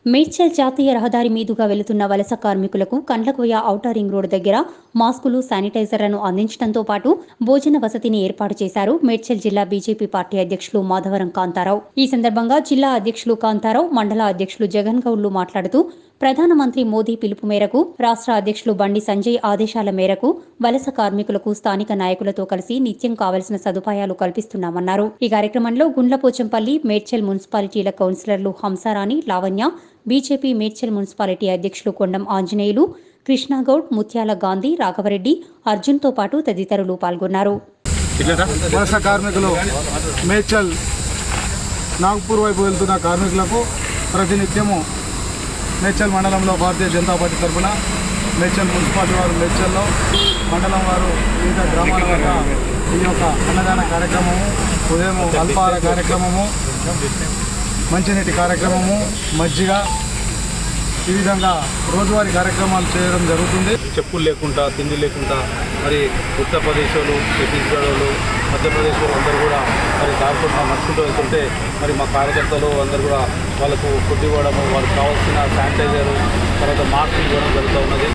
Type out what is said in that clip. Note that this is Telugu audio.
మేడ్చల్ జాతీయ రహదారి మీదుగా వెళుతున్న వలస కార్మికులకు కండ్లకోయ ఔటర్ రింగ్ రోడ్ దగ్గర మాస్కులు శానిటైజర్లను అందించడంతో పాటు భోజన వసతిని ఏర్పాటు చేశారు మేడ్చల్ జిల్లా బీజేపీ పార్టీ అధ్యక్షులు మాధవరం కాంతారావు ఈ సందర్భంగా జిల్లా అధ్యక్షులు కాంతారావు మండల అధ్యక్షులు జగన్ గౌడ్లు మాట్లాడుతూ ప్రధానమంత్రి మోదీ పిలుపు మేరకు రాష్ట్ర అధ్యక్షులు బండి సంజయ్ ఆదేశాల మేరకు వలస కార్మికులకు స్థానిక నాయకులతో కలిసి నిత్యం కావలసిన సదుపాయాలు కల్పిస్తున్నామన్నారు ఈ కార్యక్రమంలో గుండ్లపోచంపల్లి మేడ్చల్ మున్సిపాలిటీల కౌన్సిలర్లు హంసారాణి లావణ్య బీజేపీ మేడ్చల్ మున్సిపాలిటీ అధ్యక్షులు కొండం ఆంజనేయులు కృష్ణాగౌడ్ ముత్యాల గాంధీ రాఘవరెడ్డి అర్జున్తో పాటు తదితరులు పాల్గొన్నారు వలస కార్మికులు మేడ్చల్ నాగ్పూర్ వైపు వెళ్తున్న కార్మికులకు ప్రతినిత్యము మేడ్చల్ మండలంలో భారతీయ జనతా పార్టీ తరఫున మేడ్చల్ మున్సిపాలిటీ వారు మేడ్చల్లో మండలం వారు వివిధ గ్రామాల వద్ద ఈ యొక్క అన్నదాన కార్యక్రమము ఉదయం అల్పాహార కార్యక్రమము మంచినీటి కార్యక్రమము మజ్జిగ ఈ విధంగా రోజువారీ కార్యక్రమాలు చేయడం జరుగుతుంది చెప్పులు లేకుండా తిండి లేకుండా మరి ఉత్తరప్రదేశ్ వాళ్ళు ఛత్తీస్గఢ్ వాళ్ళు మధ్యప్రదేశ్ వాళ్ళు అందరూ కూడా మరి దాటుకుంటూ నడుచుకుంటూ వెళ్తుంటే మరి మా కార్యకర్తలు అందరూ కూడా వాళ్ళకు ఫుడ్ ఇవ్వడము వాళ్ళకి కావాల్సిన శానిటైజర్ తర్వాత మాస్క్ ఇవ్వడం జరుగుతూ ఉన్నది